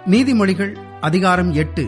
நீதிமொழிகள் அதிகாரம் எட்டு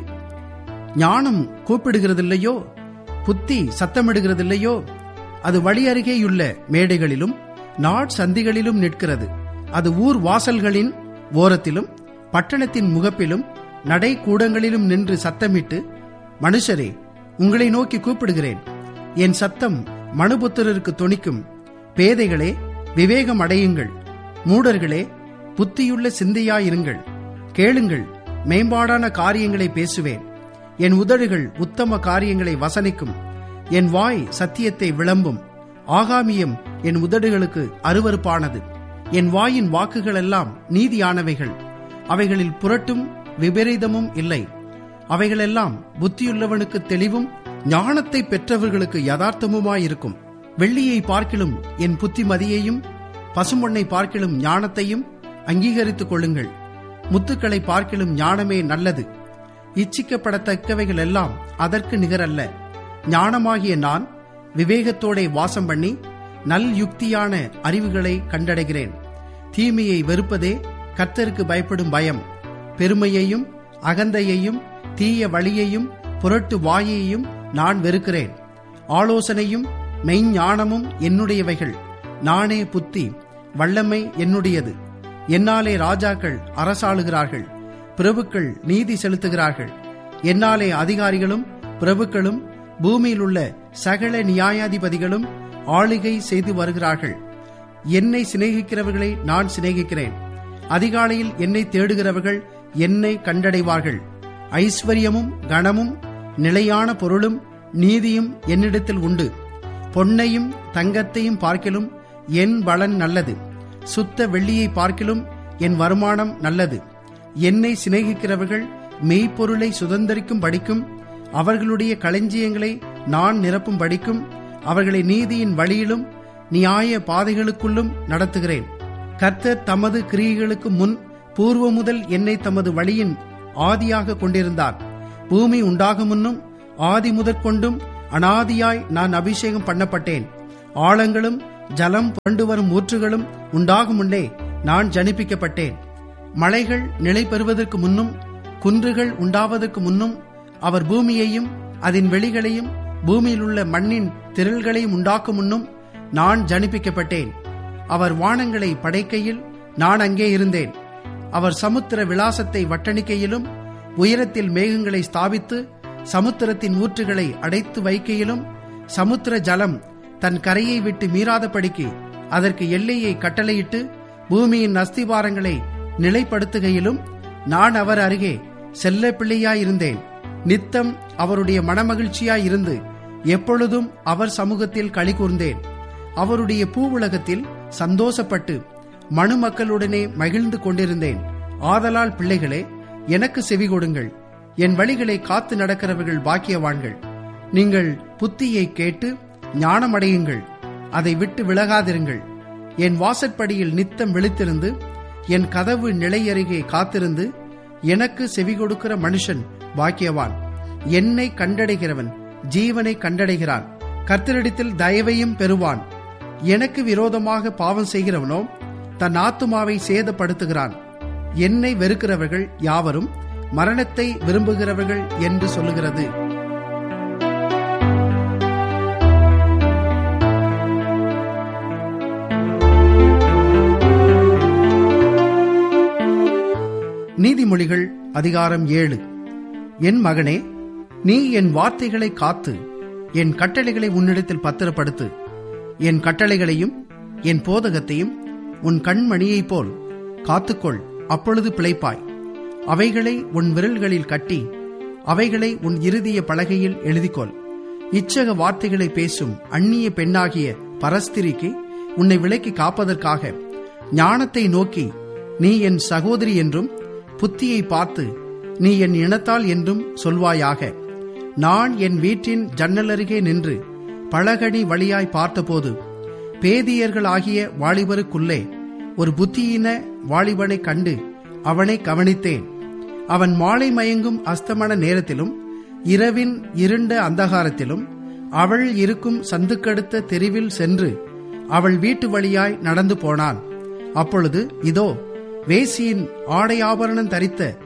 ஞானம் கூப்பிடுகிறதில்லையோ புத்தி சத்தமிடுகிறதில்லையோ அது வழி அருகேயுள்ள மேடைகளிலும் நாட் சந்திகளிலும் நிற்கிறது அது ஊர் வாசல்களின் ஓரத்திலும் பட்டணத்தின் முகப்பிலும் நடை கூடங்களிலும் நின்று சத்தமிட்டு மனுஷரே உங்களை நோக்கி கூப்பிடுகிறேன் என் சத்தம் மனுபுத்திரருக்கு தொனிக்கும் பேதைகளே விவேகம் அடையுங்கள் மூடர்களே புத்தியுள்ள சிந்தையாயிருங்கள் கேளுங்கள் மேம்பாடான காரியங்களை பேசுவேன் என் உதடுகள் உத்தம காரியங்களை வசனிக்கும் என் வாய் சத்தியத்தை விளம்பும் ஆகாமியம் என் உதடுகளுக்கு அருவருப்பானது என் வாயின் வாக்குகளெல்லாம் நீதியானவைகள் அவைகளில் புரட்டும் விபரீதமும் இல்லை அவைகளெல்லாம் புத்தியுள்ளவனுக்கு தெளிவும் ஞானத்தை பெற்றவர்களுக்கு யதார்த்தமுமாயிருக்கும் வெள்ளியை பார்க்கிலும் என் புத்திமதியையும் பசுமொன்னை பார்க்கிலும் ஞானத்தையும் அங்கீகரித்துக் கொள்ளுங்கள் முத்துக்களை பார்க்கிலும் ஞானமே நல்லது இச்சிக்கப்படத்தக்கவைகள் எல்லாம் அதற்கு நிகரல்ல ஞானமாகிய நான் விவேகத்தோடே வாசம் பண்ணி நல் யுக்தியான அறிவுகளை கண்டடைகிறேன் தீமையை வெறுப்பதே கர்த்தருக்கு பயப்படும் பயம் பெருமையையும் அகந்தையையும் தீய வழியையும் புரட்டு வாயையும் நான் வெறுக்கிறேன் ஆலோசனையும் மெய்ஞானமும் என்னுடையவைகள் நானே புத்தி வல்லமை என்னுடையது என்னாலே ராஜாக்கள் அரசாளுகிறார்கள் பிரபுக்கள் நீதி செலுத்துகிறார்கள் என்னாலே அதிகாரிகளும் பிரபுக்களும் பூமியில் உள்ள சகல நியாயாதிபதிகளும் ஆளுகை செய்து வருகிறார்கள் என்னை சிநேகிக்கிறவர்களை நான் சிநேகிக்கிறேன் அதிகாலையில் என்னை தேடுகிறவர்கள் என்னை கண்டடைவார்கள் ஐஸ்வர்யமும் கனமும் நிலையான பொருளும் நீதியும் என்னிடத்தில் உண்டு பொன்னையும் தங்கத்தையும் பார்க்கிலும் என் பலன் நல்லது சுத்த வெள்ளியை பார்க்கிலும் என் வருமானம் நல்லது என்னை சிநேகிக்கிறவர்கள் மெய்ப்பொருளை சுதந்திரிக்கும் படிக்கும் அவர்களுடைய களஞ்சியங்களை நான் நிரப்பும் படிக்கும் அவர்களை நீதியின் வழியிலும் நியாய பாதைகளுக்குள்ளும் நடத்துகிறேன் கர்த்தர் தமது கிரியைகளுக்கு முன் பூர்வ முதல் என்னை தமது வழியின் ஆதியாக கொண்டிருந்தார் பூமி உண்டாகும் முன்னும் ஆதி முதற்கொண்டும் அனாதியாய் நான் அபிஷேகம் பண்ணப்பட்டேன் ஆழங்களும் ஜலம் புரண்டு வரும் ஊற்றுகளும் உண்டாகும் முன்னே நான் ஜனிப்பிக்கப்பட்டேன் மலைகள் நிலை பெறுவதற்கு முன்னும் குன்றுகள் உண்டாவதற்கு முன்னும் அவர் பூமியையும் அதன் வெளிகளையும் பூமியில் உள்ள மண்ணின் திரள்களையும் உண்டாக்கும் முன்னும் நான் ஜனிப்பிக்கப்பட்டேன் அவர் வானங்களை படைக்கையில் நான் அங்கே இருந்தேன் அவர் சமுத்திர விலாசத்தை வட்டணிக்கையிலும் உயரத்தில் மேகங்களை ஸ்தாபித்து சமுத்திரத்தின் ஊற்றுகளை அடைத்து வைக்கையிலும் சமுத்திர ஜலம் தன் கரையை விட்டு மீறாதபடிக்கு அதற்கு எல்லையை கட்டளையிட்டு பூமியின் அஸ்திவாரங்களை நிலைப்படுத்துகையிலும் நான் அவர் அருகே செல்ல பிள்ளையாயிருந்தேன் நித்தம் அவருடைய மனமகிழ்ச்சியாயிருந்து எப்பொழுதும் அவர் சமூகத்தில் களி கூர்ந்தேன் அவருடைய பூவுலகத்தில் சந்தோஷப்பட்டு மனு மக்களுடனே மகிழ்ந்து கொண்டிருந்தேன் ஆதலால் பிள்ளைகளே எனக்கு செவி கொடுங்கள் என் வழிகளை காத்து நடக்கிறவர்கள் பாக்கியவான்கள் நீங்கள் புத்தியை கேட்டு ஞானமடையுங்கள் அதை விட்டு விலகாதிருங்கள் என் வாசற்படியில் நித்தம் விழித்திருந்து என் கதவு நிலையருகே காத்திருந்து எனக்கு செவி கொடுக்கிற மனுஷன் பாக்கியவான் என்னை கண்டடைகிறவன் ஜீவனை கண்டடைகிறான் கர்த்தரிடத்தில் தயவையும் பெறுவான் எனக்கு விரோதமாக பாவம் செய்கிறவனோ தன் ஆத்துமாவை சேதப்படுத்துகிறான் என்னை வெறுக்கிறவர்கள் யாவரும் மரணத்தை விரும்புகிறவர்கள் என்று சொல்லுகிறது நீதிமொழிகள் அதிகாரம் ஏழு என் மகனே நீ என் வார்த்தைகளை காத்து என் கட்டளைகளை உன்னிடத்தில் பத்திரப்படுத்து என் கட்டளைகளையும் என் போதகத்தையும் உன் கண்மணியைப் போல் காத்துக்கொள் அப்பொழுது பிழைப்பாய் அவைகளை உன் விரல்களில் கட்டி அவைகளை உன் இறுதிய பலகையில் எழுதிக்கொள் இச்சக வார்த்தைகளை பேசும் அந்நிய பெண்ணாகிய பரஸ்திரிக்கு உன்னை விலக்கி காப்பதற்காக ஞானத்தை நோக்கி நீ என் சகோதரி என்றும் புத்தியை பார்த்து நீ என் இனத்தால் என்றும் சொல்வாயாக நான் என் வீட்டின் ஜன்னல் அருகே நின்று பழகடி வழியாய் பார்த்தபோது பேதியர்களாகிய வாலிபருக்குள்ளே ஒரு புத்தியின வாலிபனை கண்டு அவனை கவனித்தேன் அவன் மாலை மயங்கும் அஸ்தமன நேரத்திலும் இரவின் இருண்ட அந்தகாரத்திலும் அவள் இருக்கும் சந்துக்கடுத்த தெருவில் சென்று அவள் வீட்டு வழியாய் நடந்து போனான் அப்பொழுது இதோ வேசியின் ஆடை ஆபரணம் தரித்த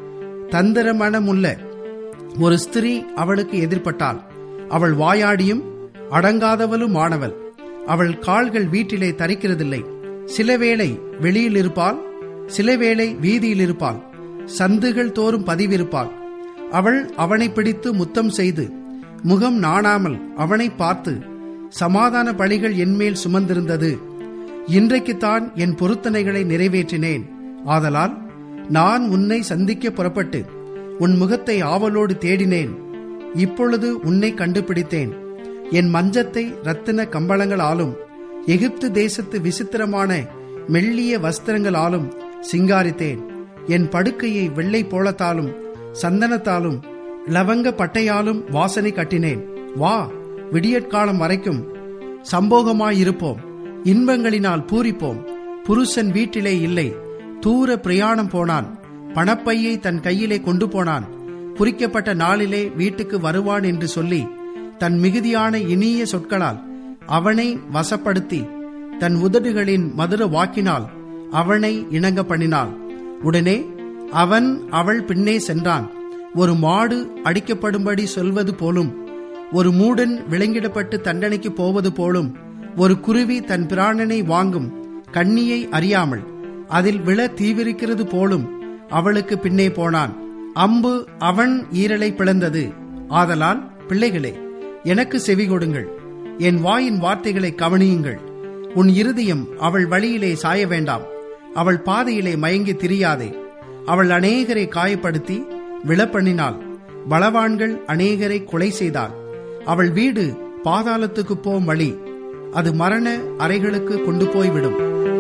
தந்திர மனமுள்ள ஒரு ஸ்திரீ அவளுக்கு எதிர்ப்பட்டாள் அவள் வாயாடியும் அடங்காதவளும் ஆனவள் அவள் கால்கள் வீட்டிலே தரிக்கிறதில்லை சிலவேளை வெளியில் இருப்பாள் சிலவேளை வீதியில் இருப்பாள் சந்துகள் தோறும் பதிவிருப்பாள் அவள் அவனை பிடித்து முத்தம் செய்து முகம் நாணாமல் அவனை பார்த்து சமாதான பலிகள் என்மேல் சுமந்திருந்தது இன்றைக்குத்தான் என் பொருத்தனைகளை நிறைவேற்றினேன் ஆதலால் நான் உன்னை சந்திக்க புறப்பட்டு உன் முகத்தை ஆவலோடு தேடினேன் இப்பொழுது உன்னை கண்டுபிடித்தேன் என் மஞ்சத்தை ரத்தின கம்பளங்களாலும் எகிப்து தேசத்து விசித்திரமான மெல்லிய வஸ்திரங்களாலும் சிங்காரித்தேன் என் படுக்கையை வெள்ளை போலத்தாலும் சந்தனத்தாலும் லவங்க பட்டையாலும் வாசனை கட்டினேன் வா விடியற்காலம் வரைக்கும் சம்போகமாயிருப்போம் இன்பங்களினால் பூரிப்போம் புருஷன் வீட்டிலே இல்லை தூர பிரயாணம் போனான் பணப்பையை தன் கையிலே கொண்டு போனான் குறிக்கப்பட்ட நாளிலே வீட்டுக்கு வருவான் என்று சொல்லி தன் மிகுதியான இனிய சொற்களால் அவனை வசப்படுத்தி தன் உதடுகளின் மதுர வாக்கினால் அவனை இணங்க பண்ணினாள் உடனே அவன் அவள் பின்னே சென்றான் ஒரு மாடு அடிக்கப்படும்படி சொல்வது போலும் ஒரு மூடன் விலங்கிடப்பட்டு தண்டனைக்கு போவது போலும் ஒரு குருவி தன் பிராணனை வாங்கும் கண்ணியை அறியாமல் அதில் விழ தீவிரிக்கிறது போலும் அவளுக்கு பின்னே போனான் அம்பு அவன் ஈரலை பிளந்தது ஆதலால் பிள்ளைகளே எனக்கு செவி கொடுங்கள் என் வாயின் வார்த்தைகளை கவனியுங்கள் உன் இருதயம் அவள் வழியிலே சாய வேண்டாம் அவள் பாதையிலே மயங்கி திரியாதே அவள் அநேகரை காயப்படுத்தி விழப்பண்ணினாள் பலவான்கள் அநேகரை கொலை செய்தாள் அவள் வீடு பாதாளத்துக்கு போம் வழி அது மரண அறைகளுக்கு கொண்டு போய்விடும்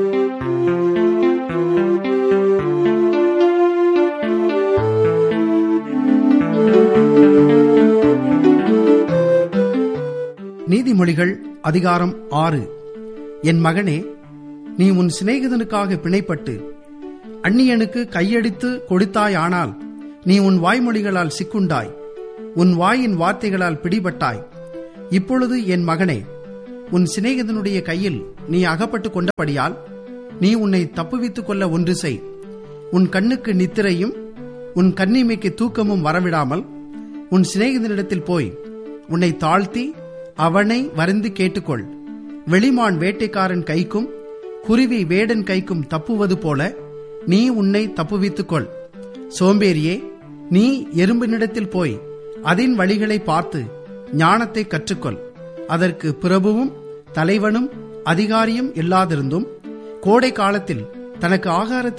நீதிமொழிகள் அதிகாரம் ஆறு என் மகனே நீ உன் சிநேகிதனுக்காக பிணைப்பட்டு அந்நியனுக்கு கையடித்து கொடுத்தாயானால் நீ உன் வாய்மொழிகளால் சிக்குண்டாய் உன் வாயின் வார்த்தைகளால் பிடிபட்டாய் இப்பொழுது என் மகனே உன் சிநேகிதனுடைய கையில் நீ அகப்பட்டு கொண்டபடியால் நீ உன்னை தப்புவித்துக் கொள்ள ஒன்று செய் உன் கண்ணுக்கு நித்திரையும் உன் கண்ணிமைக்கு தூக்கமும் வரவிடாமல் உன் சிநேகிதனிடத்தில் போய் உன்னை தாழ்த்தி அவனை வருந்து கேட்டுக்கொள் வெளிமான் வேட்டைக்காரன் கைக்கும் குருவி வேடன் கைக்கும் தப்புவது போல நீ உன்னை தப்புவித்துக்கொள் சோம்பேறியே நீ எறும்பினிடத்தில் போய் அதன் வழிகளை பார்த்து ஞானத்தை கற்றுக்கொள் அதற்கு பிரபுவும் தலைவனும் அதிகாரியும் இல்லாதிருந்தும் கோடை காலத்தில் தனக்கு ஆகாரத்தை